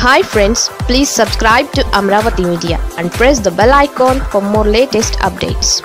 hi friends please subscribe to Amaravati media and press the bell icon for more latest updates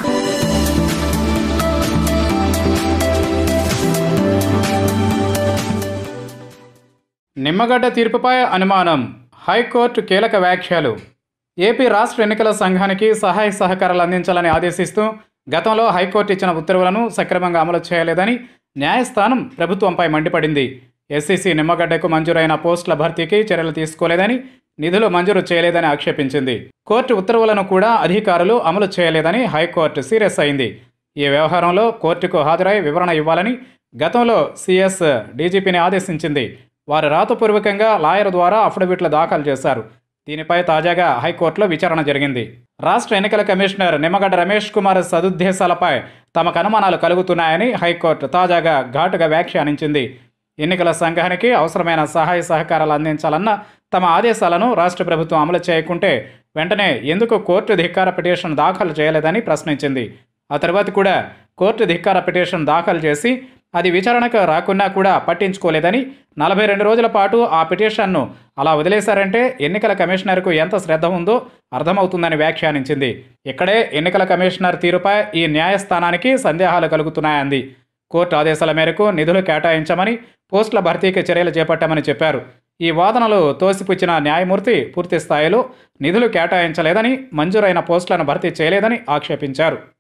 Nimmagadda తీర్పుపై అనుమానం high court కీలక వ్యాఖ్యలు AP రాష్ట్ర ఎన్నికల సంఘానికి సహాయ సహకారాలు అందించాలని ఆదేశిస్తూ గతంలో హైకోర్టు ఇచ్చిన ఉత్తర్వులను సక్రమంగా అమలు చేయలేదని న్యాయస్థానం ప్రభుత్వంపై మండిపడింది ఎస్సీసీ నిమ్మగడ్డకు మంజూరైన పోస్టుల భర్తీకి చర్యలు తీసుకోలేదని నిధులు మంజూరు చేయలేదని ఆక్షేపించింది కోర్టు ఉత్తర్వులను కూడా అధికారులు అమలు చేయలేదని హైకోర్టు సీరియస్ అయింది ఈ వ్యవహారంలో కోర్టుకు హాజరై వివరణ ఇవ్వాలని గతంలో సీఎస్ డీజీపీని ఆదేశించింది వారు రాతపూర్వకంగా లాయర్ ద్వారా అఫిడవిట్లు దాఖలు చేశారు దీనిపై తాజాగా హైకోర్టులో విచారణ జరిగింది రాష్ట్ర ఎన్నికల కమిషనర్ నిమ్మగడ్డ రమేష్ కుమార్ సదుద్దేశాలపై తమకు అనుమానాలు కలుగుతున్నాయని హైకోర్టు తాజాగా ఘాటుగా వ్యాఖ్యానించింది ఎన్నికల సంఘానికి అవసరమైన సహాయ సహకారాలు అందించాలన్న తమ ఆదేశాలను రాష్ట్ర ప్రభుత్వం అమలు చేయకుంటే వెంటనే ఎందుకు కోర్టు ధిక్కార పిటిషన్ దాఖలు చేయలేదని ప్రశ్నించింది ఆ తర్వాత కూడా కోర్టు ధిక్కార పిటిషన్ దాఖలు చేసి అది విచారణకు రాకున్నా కూడా పట్టించుకోలేదని నలభై రెండు రోజుల పాటు ఆ పిటిషన్ను అలా వదిలేశారంటే ఎన్నికల కమిషనర్కు ఎంత శ్రద్ధ ఉందో అర్థమవుతుందని వ్యాఖ్యానించింది ఇక్కడే ఎన్నికల కమిషనర్ తీరుపై ఈ న్యాయస్థానానికి సందేహాలు కలుగుతున్నాయంది కోర్టు ఆదేశాల మేరకు నిధులు కేటాయించమని పోస్టుల భర్తీకి చర్యలు చేపట్టామని చెప్పారు ఈ వాదనలు తోసిపుచ్చిన న్యాయమూర్తి పూర్తి స్థాయిలో నిధులు కేటాయించలేదని మంజూరైన పోస్టులను భర్తీ చేయలేదని ఆక్షేపించారు